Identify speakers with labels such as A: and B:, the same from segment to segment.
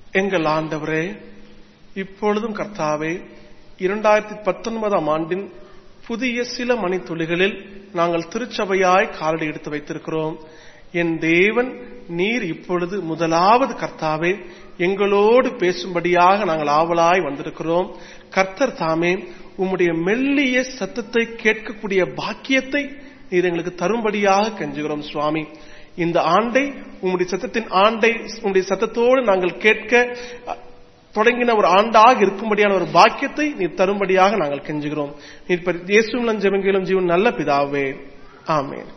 A: எங்கள் ஆண்டவரே இப்பொழுதும் கர்த்தாவே இரண்டாயிரத்தி பத்தொன்பதாம் ஆண்டின் புதிய சில மணித்துளிகளில் நாங்கள் திருச்சபையாய் காலடி எடுத்து வைத்திருக்கிறோம் என் தேவன் நீர் இப்பொழுது முதலாவது கர்த்தாவே எங்களோடு பேசும்படியாக நாங்கள் ஆவலாய் வந்திருக்கிறோம் கர்த்தர் தாமே உம்முடைய மெல்லிய சத்தத்தை கேட்கக்கூடிய பாக்கியத்தை நீர் எங்களுக்கு தரும்படியாக கெஞ்சுகிறோம் சுவாமி இந்த ஆண்டை உம்முடைய சத்தத்தின் ஆண்டை உம்முடைய சத்தத்தோடு நாங்கள் கேட்க அஹ், தொடங்கின ஒரு ஆண்டாக இருக்கும்படியான ஒரு பாக்கியத்தை நீர் தரும்படியாக நாங்கள் கெஞ்சுகிறோம் நீர் பரி- இயேசுவின் ஜெபங்களும் ஜீவன் நல்ல பிதாவே ஆமென்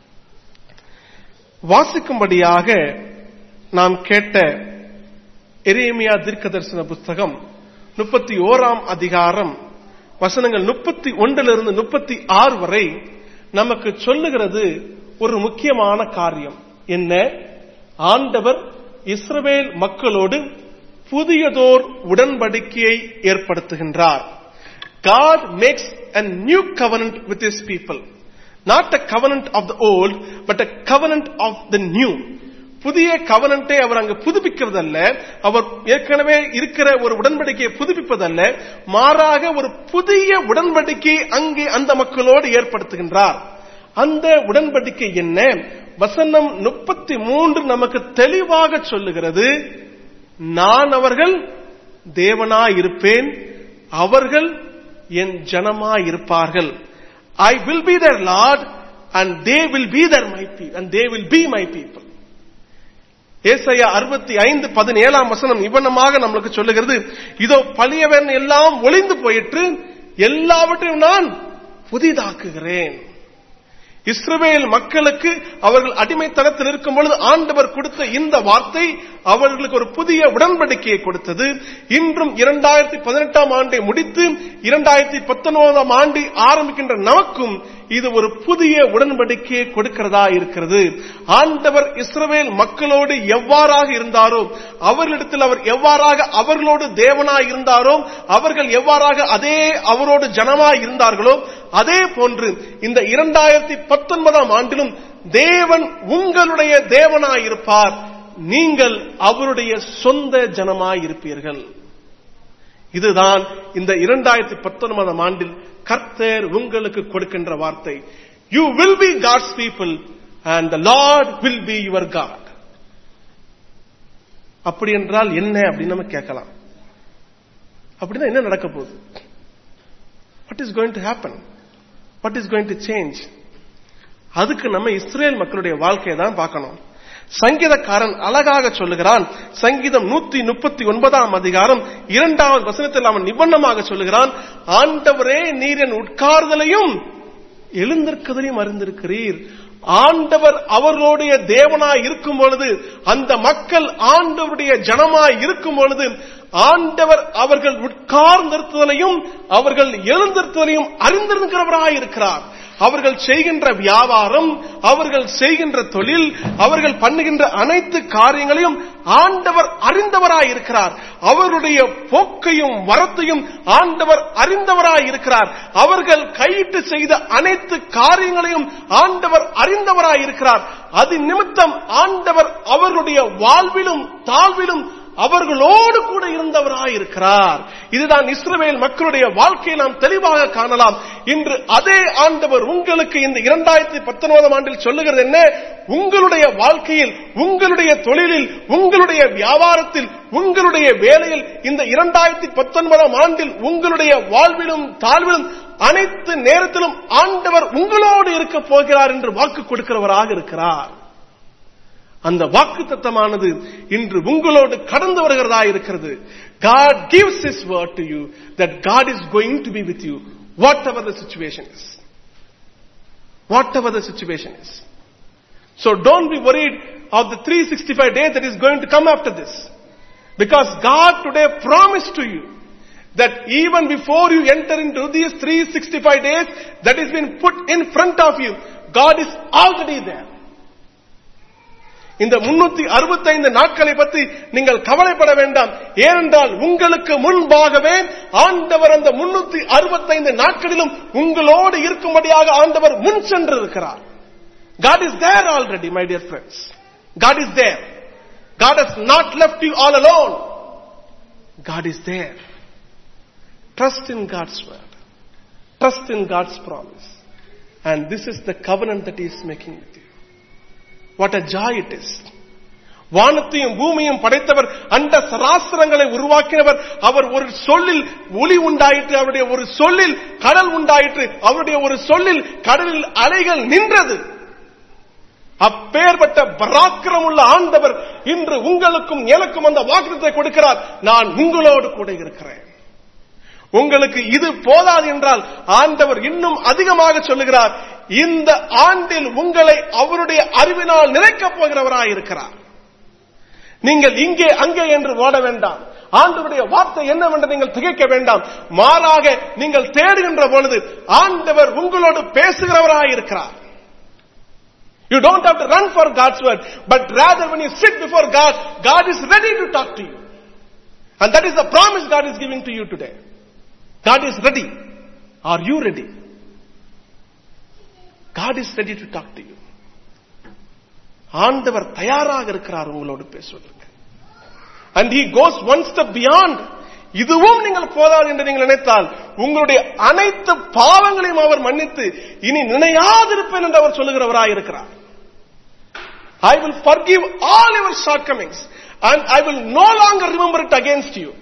A: வாசிக்கும்படியாக நாம் கேட்ட எரேமியா தீர்க்க தரிசன புஸ்தகம் முப்பத்தி ஓராம் அதிகாரம் வசனங்கள் முப்பத்தி ஒன்றிலிருந்து முப்பத்தி ஆறு வரை நமக்கு சொல்லுகிறது ஒரு முக்கியமான காரியம் என்ன ஆண்டவர் இஸ்ரவேல் மக்களோடு புதியதோர் உடன்படிக்கையை ஏற்படுத்துகின்றார் God makes a new covenant with his people. Not a covenant of the old, but a covenant of the new. புதிய கவனண்டை அவர் அங்கு புதுப்பிக்கிறதல்ல அவர் ஏற்கனவே இருக்கிற ஒரு உடன்படிக்கையை புதுப்பிப்பதல்ல மாறாக ஒரு புதிய உடன்படிக்கையை அங்கே அந்த மக்களோடு ஏற்படுத்துகின்றார் அந்த உடன்படிக்கை என்ன வசனம் முப்பத்தி மூன்று நமக்கு தெளிவாக சொல்லுகிறது நான் அவர்கள் தேவனாயிருப்பேன் அவர்கள் என் ஜனமாயிருப்பார்கள் I will be their Lord and they will be their my people and they will be my people ஏசாயா அறுபத்தி ஐந்து பதினேழாம் வசனம் இவனமாக நம்மளுக்கு சொல்லுகிறது இதோ பழியவன் எல்லாம் ஒளிந்து போயிற்று எல்லாவற்றையும் நான் புதிதாக்குகிறேன் இஸ்ரவேல் மக்களுக்கு அவர்கள் அடிமைத்தனத்தில் இருக்கும் பொழுது ஆண்டவர் கொடுத்த இந்த வார்த்தை அவர்களுக்கு ஒரு புதிய உடன்படிக்கையை கொடுத்தது இன்றும் இரண்டாயிரத்தி பதினெட்டாம் ஆண்டை முடித்து இரண்டாயிரத்தி பத்தொன்பதாம் ஆண்டு ஆரம்பிக்கின்ற நமக்கும் இது ஒரு புதிய உடன்படிக்கையை கொடுக்கிறதா இருக்கிறது ஆண்டவர் இஸ்ரவேல் மக்களோடு எவ்வாறாக இருந்தாரோ அவர்களிடத்தில் அவர் எவ்வாறாக அவர்களோடு தேவனாய் இருந்தாரோ அவர்கள் எவ்வாறாக அதே அவரோடு ஜனமாய் இருந்தார்களோ அதே போன்று இந்த இரண்டாயிரத்தி பத்தொன்பதாம் ஆண்டிலும் தேவன் உங்களுடைய தேவனாயிருப்பார் நீங்கள் அவருடைய சொந்த ஜனமாயிருப்பீர்கள் இதுதான் இந்த இரண்டாயிரத்தி பத்தொன்பதாம் ஆண்டில் கர்த்தர் உங்களுக்கு கொடுக்கின்ற வார்த்தை you will be God's people and the Lord will be your God அப்படி என்றால் என்ன அப்படின்னு நம்ம கேட்கலாம் அப்படின்னா என்ன நடக்க போகுது what is going to happen what is going to change அதுக்கு நம்ம இஸ்ரேல் மக்களுடைய வாழ்க்கையை தான் பார்க்கணும் சங்கீதக்காரன் அழகாக சொல்லுகிறான் சங்கீதம் நூத்தி முப்பத்தி ஒன்பதாம் அதிகாரம் இரண்டாவது வசனத்தில் அவன் நிபந்தமாக சொல்லுகிறான் ஆண்டவரே நீர் என் உட்கார்தலையும் எழுந்திருக்கதையும் அறிந்திருக்கிறீர் ஆண்டவர் அவர்களுடைய தேவனாய் இருக்கும் பொழுது அந்த மக்கள் ஆண்டவருடைய ஜனமாய் இருக்கும் பொழுது ஆண்டவர் அவர்கள் உட்கார்ந்திருத்தலையும் அவர்கள் எழுந்திருத்தலையும் அறிந்திருக்கிறவராய் இருக்கிறார் அவர்கள் செய்கின்ற வியாபாரம் அவர்கள் செய்கின்ற தொழில் அவர்கள் பண்ணுகின்ற அனைத்து காரியங்களையும் ஆண்டவர் அறிந்தவராய் இருக்கிறார் அவருடைய போக்கையும் வரத்தையும் ஆண்டவர் அறிந்தவராய் இருக்கிறார் அவர்கள் கையிட்டு செய்த அனைத்து காரியங்களையும் ஆண்டவர் அறிந்தவராய் இருக்கிறார் அது நிமித்தம் ஆண்டவர் அவர்களுடைய வாழ்விலும் தாழ்விலும் அவர்களோடு கூட இருந்தவராய் இருக்கிறார் இதுதான் இஸ்ரவேல் மக்களுடைய வாழ்க்கையை நாம் தெளிவாக காணலாம் இன்று அதே ஆண்டவர் உங்களுக்கு இந்த இரண்டாயிரத்தி பத்தொன்பதாம் ஆண்டில் சொல்லுகிறது என்ன உங்களுடைய வாழ்க்கையில் உங்களுடைய தொழிலில் உங்களுடைய வியாபாரத்தில் உங்களுடைய வேலையில் இந்த இரண்டாயிரத்தி பத்தொன்பதாம் ஆண்டில் உங்களுடைய வாழ்விலும் தாழ்விலும் அனைத்து நேரத்திலும் ஆண்டவர் உங்களோடு இருக்க போகிறார் என்று வாக்கு கொடுக்கிறவராக இருக்கிறார் அந்த வாக்கு தத்தமானது இன்று உங்களோடு கடந்து வருகிறதா இருக்கிறது God gives His word to you that God is going to be with you whatever the situation is. Whatever the situation is. So don't be worried of the 365 days that is going to come after this. Because God today promised to you that even before you enter into these 365 days that has been put in front of you, God is already there. இந்த முன்னூத்தி அறுபத்தைந்து நாட்களை பற்றி நீங்கள் கவலைப்பட வேண்டாம் ஏனென்றால் உங்களுக்கு முன்பாகவே ஆண்டவர் அந்த முன்னூத்தி அறுபத்தைந்து நாட்களிலும் உங்களோடு இருக்கும்படியாக ஆண்டவர் முன் சென்று இருக்கிறார் God is there already, my dear friends. God is there. God has not left you all alone. God is there. Trust in God's word. Trust in God's promise. And this is the covenant that He is making with you. What a joy it is. வானத்தையும் பூமியும் படைத்தவர் அண்ட சராசரங்களை உருவாக்கினவர் அவர் ஒரு சொல்லில் ஒளி உண்டாயிற்று அவருடைய ஒரு சொல்லில் கடல் உண்டாயிற்று அவருடைய ஒரு சொல்லில் கடலில் அலைகள் நின்றது அப்பேற்பட்ட பராக்கிரமுள்ள ஆண்டவர் இன்று உங்களுக்கும் எனக்கும் அந்த வாக்குறுதியை கொடுக்கிறார் நான் உங்களோடு கூட இருக்கிறேன் உங்களுக்கு இது போதாது என்றால் ஆண்டவர் இன்னும் அதிகமாக சொல்லுகிறார் இந்த ஆண்டில் உங்களை அவருடைய அறிவினால் நிறைக்கப் போகிறவராய் இருக்கிறார் நீங்கள் இங்கே அங்கே என்று ஓட வேண்டாம் ஆண்டவருடைய வார்த்தை என்னவென்று நீங்கள் திகைக்க வேண்டாம் மாறாக நீங்கள் தேடுகின்ற பொழுது ஆண்டவர் உங்களோடு பேசுகிறவராய் இருக்கிறார் You don't have to run for God's word, but rather when you sit before God, God is ready to talk to you. And that is the promise God is giving to you today. God is ready. Are you ready? God is ready to talk to you. ஆண்டவர் தயாராக இருக்கிறார் உங்களோடு பேசுவதற்கு and he goes one step beyond இதுவும் நீங்கள் போதாது என்று நீங்கள் நினைத்தால் உங்களுடைய அனைத்து பாவங்களையும் அவர் மன்னித்து இனி நினையாதிருப்பேன் என்று அவர் சொல்லுகிறவராய் இருக்கிறார் I will forgive all your shortcomings and I will no longer remember it against you.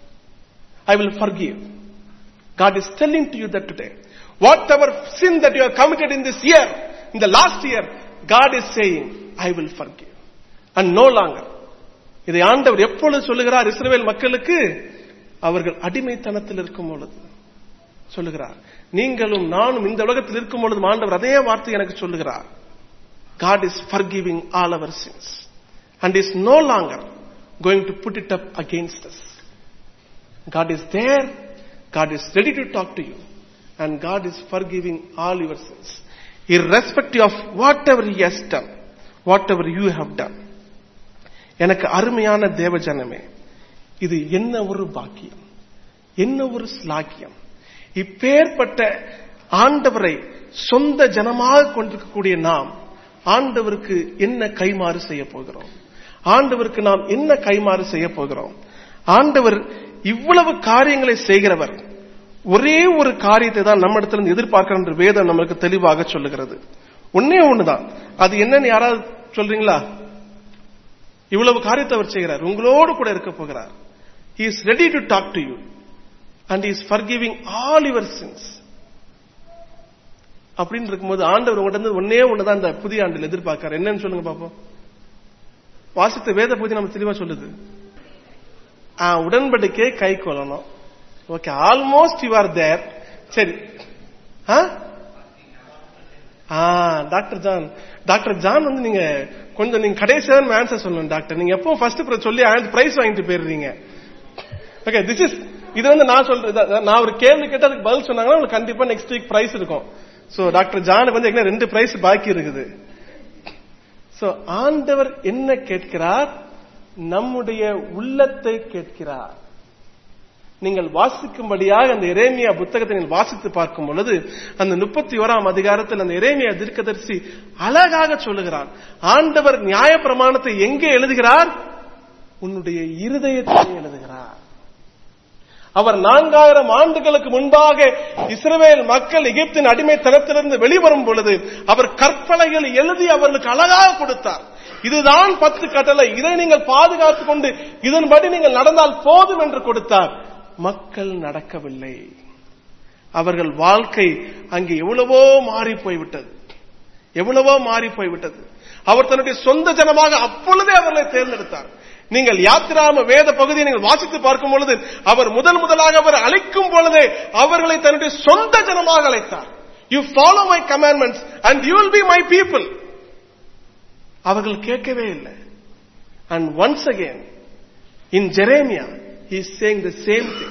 A: I will forgive. God is telling to you that today. Whatever sin that you have committed in this year, in the last year, God is saying, I will forgive. And no longer. இதை ஆண்டவர் எப்பொழுது சொல்லுகிறார் இஸ்ரவேல் மக்களுக்கு அவர்கள் அடிமைத்தனத்தில் இருக்கும் பொழுது சொல்லுகிறார் நீங்களும் நானும் இந்த உலகத்தில் இருக்கும் பொழுது ஆண்டவர் அதே வார்த்தை எனக்கு சொல்லுகிறார் God is forgiving all our sins and is no longer going to put it up against us. God is there. God is ready to talk to you. And God is forgiving all your sins. Irrespective of whatever He has done, whatever you have done. எனக்கு அருமையான தேவ ஜனமே இது என்ன ஒரு பாக்கியம் என்ன ஒரு ஸ்லாக்கியம் இப்பேற்பட்ட ஆண்டவரை சொந்த ஜனமாக கொண்டிருக்கக்கூடிய நாம் ஆண்டவருக்கு என்ன கைமாறு செய்ய போகிறோம் ஆண்டவருக்கு நாம் என்ன கைமாறு செய்ய போகிறோம் ஆண்டவர் இவ்வளவு காரியங்களை செய்கிறவர் ஒரே ஒரு காரியத்தை தான் நம்ம இடத்துல எதிர்பார்க்கிற என்று வேதம் நமக்கு தெளிவாக சொல்லுகிறது ஒன்னே ஒண்ணுதான் அது என்னன்னு யாராவது சொல்றீங்களா இவ்வளவு காரியத்தை அவர் செய்கிறார் உங்களோடு கூட இருக்க போகிறார் he is ready to talk to you and he is forgiving all your sins அப்படின்னு இருக்கும்போது ஆண்டவர் உங்கள்ட்ட இருந்து ஒன்னே ஒண்ணுதான் இந்த புதிய ஆண்டில் எதிர்பார்க்கிறார் என்னன்னு சொல்லுங்க பாப்போம் வாசித்த வேத பகுதி நம்ம தெளிவா சொல்லுது ஆ, உடன்படிக்கை கை கொள்ளணும் okay almost you are there சரி ஆ? ஆ டாக்டர் ஜான் டாக்டர் ஜான் வந்து நீங்க கொஞ்சம் நீங்க கடைசியா ஆன்சர் சொல்லணும் டாக்டர் நீங்க எப்பவும் ஃபர்ஸ்ட் சொல்லி பிரைஸ் வாங்கிட்டு போயிடுறீங்க ஓகே திஸ் இஸ் இது வந்து நான் சொல்றது நான் ஒரு கேள்வி கேட்டு அதுக்கு பதில் சொன்னாங்கன்னா உங்களுக்கு கண்டிப்பா நெக்ஸ்ட் வீக் பிரைஸ் இருக்கும் சோ டாக்டர் ஜானுக்கு வந்து ஏற்கனவே ரெண்டு பிரைஸ் பாக்கி இருக்குது சோ ஆண்டவர் என்ன கேட்கிறார் நம்முடைய உள்ளத்தை கேட்கிறார் நீங்கள் வாசிக்கும்படியாக அந்த எரேமியா புத்தகத்தை நீங்கள் வாசித்து பார்க்கும் பொழுது அந்த முப்பத்தி ஓராம் அதிகாரத்தில் அந்த எரேமியா தீர்க்கதரிசி அழகாக சொல்லுகிறார் ஆண்டவர் நியாய பிரமாணத்தை எங்கே எழுதுகிறார் உன்னுடைய இருதயத்தை எழுதுகிறார் அவர் நான்காயிரம் ஆண்டுகளுக்கு முன்பாக இஸ்ரவேல் மக்கள் எகிப்தின் அடிமைத்தனத்திலிருந்து வெளிவரும் பொழுது அவர் கற்பனைகள் எழுதி அவர்களுக்கு அழகாக கொடுத்தார் இதுதான் பத்து கட்டளை இதை நீங்கள் பாதுகாத்துக் கொண்டு இதன்படி நீங்கள் நடந்தால் போதும் என்று கொடுத்தார் மக்கள் நடக்கவில்லை அவர்கள் வாழ்க்கை அங்கே எவ்வளவோ மாறி போய்விட்டது எவ்வளவோ மாறி போய்விட்டது அவர் தன்னுடைய சொந்த ஜனமாக அப்பொழுதே அவர்களை தேர்ந்தெடுத்தார் நீங்கள் யாத்திராம வேத பகுதியை நீங்கள் வாசித்து பார்க்கும் பொழுது அவர் முதல் முதலாக அவர் அழைக்கும் பொழுதே அவர்களை தன்னுடைய சொந்த ஜனமாக அழைத்தார் you follow my commandments and you will be my people அவர்கள் கேட்கவே இல்லை and once again in Jeremiah he is saying the same thing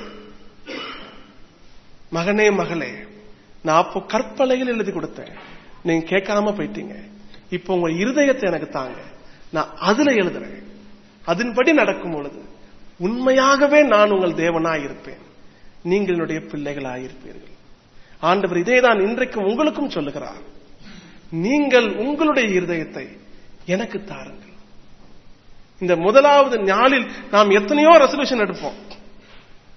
A: மகனே மகளே நான் அப்போ கற்பலையில் எழுதி கொடுத்தேன் நீங்க கேட்காம போயிட்டீங்க இப்போ உங்க இருதயத்தை எனக்கு தாங்க நான் அதுல எழுதுறேன் அதன்படி நடக்கும் பொழுது உண்மையாகவே நான் உங்கள் தேவனாய் இருப்பேன் நீங்கள் என்னுடைய பிள்ளைகளாய் இருப்பீர்கள் ஆண்டவர் இதே தான் இன்றைக்கு உங்களுக்கும் சொல்லுகிறார் நீங்கள் உங்களுடைய இருதயத்தை எனக்கு தாருங்கள் இந்த முதலாவது நாளில் நாம் எத்தனையோ ரெசல்யூஷன் எடுப்போம்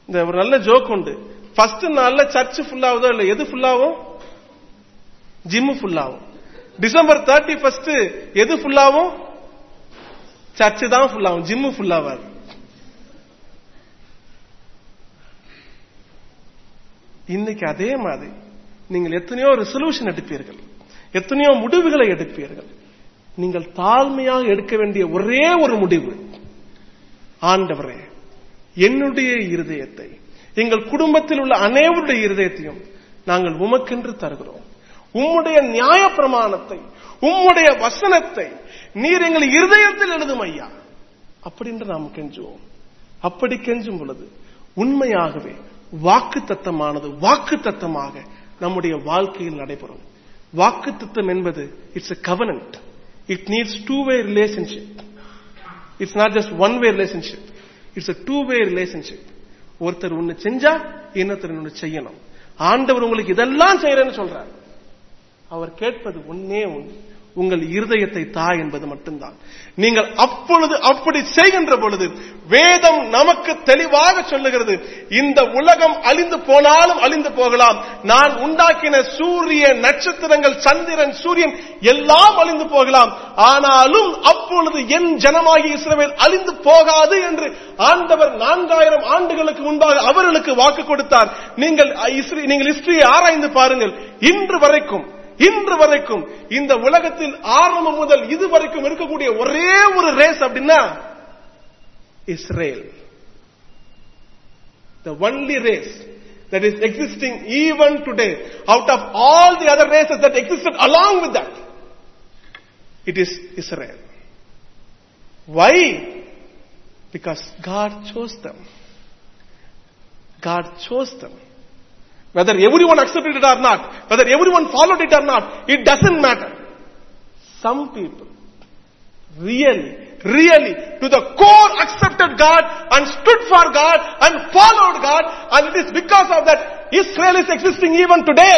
A: இந்த ஒரு நல்ல ஜோக் உண்டு ஃபர்ஸ்ட் நாள்ல சர்ச் ஃபுல்லாவதோ இல்ல எது ஃபுல்லாவும் ஜிம் ஃபுல்லாகும் டிசம்பர் தேர்ட்டி ஃபர்ஸ்ட் எது ஃபுல்லாவும் சர்ச் தான் ஃபுல்லாகும் ஜிம் ஃபுல்லாவாது இன்னைக்கு அதே மாதிரி நீங்கள் எத்தனையோ ரெசல்யூஷன் எடுப்பீர்கள் எத்தனையோ முடிவுகளை எடுப்பீர்கள் நீங்கள் தாழ்மையாக எடுக்க வேண்டிய ஒரே ஒரு முடிவு ஆண்டவரே என்னுடைய இருதயத்தை எங்கள் குடும்பத்தில் உள்ள அனைவருடைய இருதயத்தையும் நாங்கள் உமக்கென்று தருகிறோம் உம்முடைய நியாய பிரமாணத்தை உம்முடைய வசனத்தை நீர் எங்கள் இருதயத்தில் எழுதும் ஐயா அப்படின்று நாம் கெஞ்சுவோம் அப்படி கெஞ்சும் பொழுது உண்மையாகவே வாக்கு தத்தமானது வாக்கு தத்தமாக நம்முடைய வாழ்க்கையில் நடைபெறும் வாக்கு தத்தம் என்பது it's a covenant it needs two way relationship it's not just one way relationship it's a two way relationship ஒருத்தர் ஒன்னு செஞ்சா இன்னொருத்தர் ஒன்னு செய்யணும் ஆண்டவர் உங்களுக்கு இதெல்லாம் செய்யறேன்னு சொல்றார் அவர் கேட்பது ஒன்னே ஒன்று உங்கள் இருதயத்தை தா என்பது மட்டும்தான் நீங்கள் அப்பொழுது அப்படி செய்கின்ற பொழுது வேதம் நமக்கு தெளிவாக சொல்லுகிறது இந்த உலகம் அழிந்து போனாலும் அழிந்து போகலாம் நான் உண்டாக்கின சூரிய நட்சத்திரங்கள் சந்திரன் சூரியன் எல்லாம் அழிந்து போகலாம் ஆனாலும் அப்பொழுது என் ஜனமாகி இஸ்ரவேல் அழிந்து போகாது என்று ஆண்டவர் நான்காயிரம் ஆண்டுகளுக்கு முன்பாக அவர்களுக்கு வாக்கு கொடுத்தார் நீங்கள் இஸ்ரே- நீங்கள் ஹிஸ்டரியை ஆராய்ந்து பாருங்கள் இன்று வரைக்கும் இன்று வரைக்கும் இந்த உலகத்தில் ஆரம்பம் முதல் இது வரைக்கும் இருக்கக்கூடிய ஒரே ஒரு ரேஸ் அப்படின்னா Israel the only race that is existing even today out of all the other races that existed along with that it is Israel why because God chose them God chose them whether everyone accepted it or not whether everyone followed it or not it doesn't matter some people really, really to the core accepted God and stood for God and followed God and it is because of that Israel is existing even today.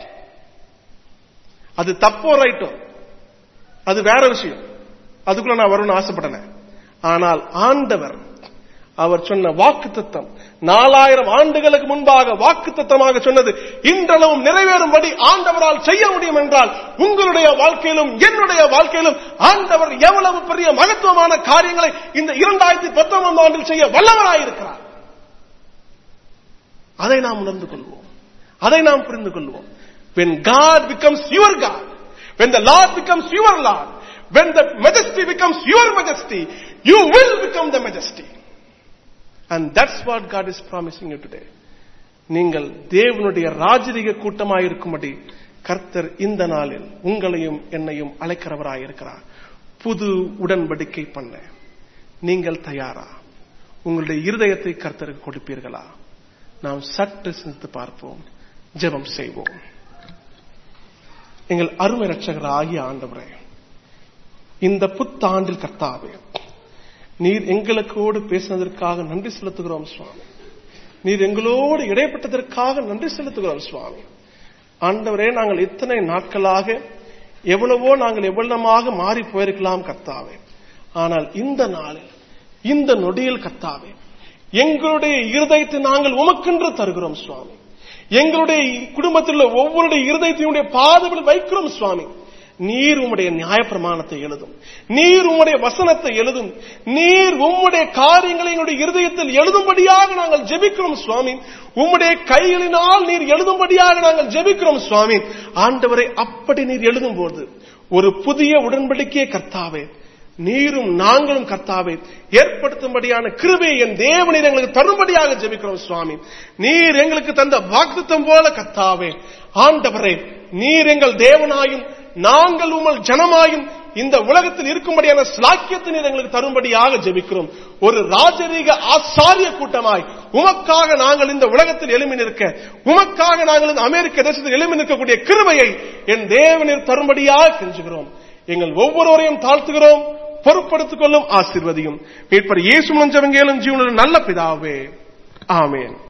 A: அது தப்போ ரைட்டோ அது வேற விஷயம் அதுக்குள்ள நான் வரணும்னு ஆசைப்படல ஆனால் ஆண்டவர் அவர் சொன்ன வாக்கு தத்தம் நாலாயிரம் ஆண்டுகளுக்கு முன்பாக வாக்கு தத்தமாக சொன்னது இன்றளவும் நிறைவேறும்படி ஆண்டவரால் செய்ய முடியும் என்றால் உங்களுடைய வாழ்க்கையிலும் என்னுடைய வாழ்க்கையிலும் ஆண்டவர் எவ்வளவு பெரிய மகத்துவமான காரியங்களை இந்த இரண்டாயிரத்தி பத்தொன்பதாம் ஆண்டில் செய்ய வல்லவராயிருக்கிறார் அதை நாம் உணர்ந்து கொள்வோம் அதை நாம் புரிந்து கொள்வோம் when God becomes your God when the Lord becomes your Lord when the majesty becomes your majesty you will become the majesty and that's what God is promising you today நீங்கள் தேவனுடைய ராஜரீக கூட்டமாயிருக்கும்படி கர்த்தர் இந்த நாளில் உங்களையும் என்னையும் அழைக்கிறவராயிருக்கிறார் புது உடன்படிக்கை பண்ண நீங்கள் தயாரா உங்களுடைய இருதயத்தை கர்த்தருக்கு கொடுப்பீர்களா நாம் சற்று சிந்தித்து பார்ப்போம் ஜெபம் செய்வோம் எங்கள் அருமை ரட்சகர் ஆகிய ஆண்டவரே இந்த புத்தாண்டில் கர்த்தாவே நீர் எங்களுக்கோடு பேசினதற்காக நன்றி செலுத்துகிறோம் சுவாமி நீர் எங்களோடு இடைப்பட்டதற்காக நன்றி செலுத்துகிறோம் சுவாமி ஆண்டவரே நாங்கள் இத்தனை நாட்களாக எவ்வளவோ நாங்கள் எவ்வளமாக மாறி போயிருக்கலாம் கர்த்தாவே ஆனால் இந்த நாளில் இந்த நொடியில் கர்த்தாவே எங்களுடைய இருதயத்தை நாங்கள் உமக்கென்று தருகிறோம் சுவாமி எங்களுடைய குடும்பத்தில் உள்ள ஒவ்வொருடைய இருதயத்தினுடைய பாதவில் வைக்கிறோம் சுவாமி நீர் உம்முடைய நியாயப்பிரமாணத்தை எழுதும் நீர் உம்முடைய வசனத்தை எழுதும் நீர் உம்முடைய காரியங்களை எங்களுடைய இருதயத்தில் எழுதும்படியாக நாங்கள் ஜெபிக்கிறோம் சுவாமி உம்முடைய கைகளினால் நீர் எழுதும்படியாக நாங்கள் ஜெபிக்கிறோம் சுவாமி ஆண்டவரை அப்படி நீர் எழுதும்போது ஒரு புதிய உடன்படிக்கையை கர்த்தாவே நீரும் நாங்களும் கர்த்தாவே ஏற்படுத்தும்படியான கிருபை என் தேவனீர் எங்களுக்கு தரும்படியாக ஜெபிக்கிறோம் சுவாமி நீர் எங்களுக்கு தந்த வாக்குத்தம் போல கர்த்தாவே ஆண்டவரே நீர் எங்கள் தேவனாயும் நாங்கள் உங்கள் ஜனமாயும் இந்த உலகத்தில் இருக்கும்படியான ஸ்லாக்கியத்தை நீர் எங்களுக்கு தரும்படியாக ஜெபிக்கிறோம் ஒரு ராஜரீக ஆசாரிய கூட்டமாய் உமக்காக நாங்கள் இந்த உலகத்தில் எழுமி நிற்க உமக்காக நாங்கள் இந்த அமெரிக்க தேசத்தில் எழுமி நிற்கக்கூடிய கிருபையை என் தேவனீர் தரும்படியாக கெஞ்சுகிறோம் எங்கள் ஒவ்வொருவரையும் தாழ்த்துகிறோம் பொறுப்படுத்திக் கொள்ளும் ஆசிர்வதியும் மீட்பர் இயேசு மஞ்சவங்கேலும் ஜீவனுடைய நல்ல பிதாவே ஆமேன்